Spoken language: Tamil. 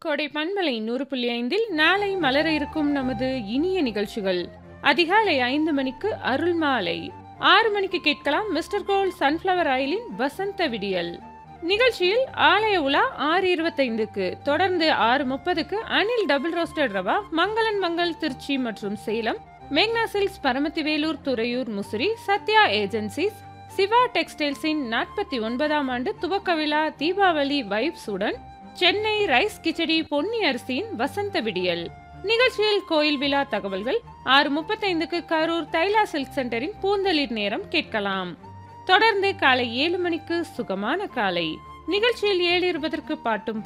கோடை பண்பலை நூறு புள்ளி ஐந்தில் நாளை மலர இருக்கும் நமது இனிய நிகழ்ச்சிகள் அதிகாலை ஐந்து மணிக்கு அருள் மாலை ஆறு மணிக்கு கேட்கலாம் மிஸ்டர் கோல் சன்ஃப்ளவர் ஆயிலின் வசந்த விடியல் நிகழ்ச்சியில் ஆலய உலா ஆறு இருபத்தைந்துக்கு தொடர்ந்து ஆறு முப்பதுக்கு அனில் டபுள் ரோஸ்டட் ரவா மங்களன் மங்கள் திருச்சி மற்றும் சேலம் மேக்னா சில்க்ஸ் பரமத்திவேலூர் துறையூர் முசிறி சத்யா ஏஜென்சிஸ் சிவா டெக்ஸ்டைல்ஸின் நாற்பத்தி ஒன்பதாம் ஆண்டு துவக்க விழா தீபாவளி வைப்ஸ் உடன் சென்னை ரைஸ் கிச்சடி பொன்னி அரிசியின் வசந்த விடியல் நிகழ்ச்சியில் கோயில் விழா தகவல்கள் ஆறு முப்பத்தைந்துக்கு கரூர் தைலா சில்க் சென்டரின் பூந்தளிர் நேரம் கேட்கலாம் தொடர்ந்து காலை ஏழு மணிக்கு சுகமான காலை நிகழ்ச்சியில் ஏழு இருபதற்கு பாட்டும்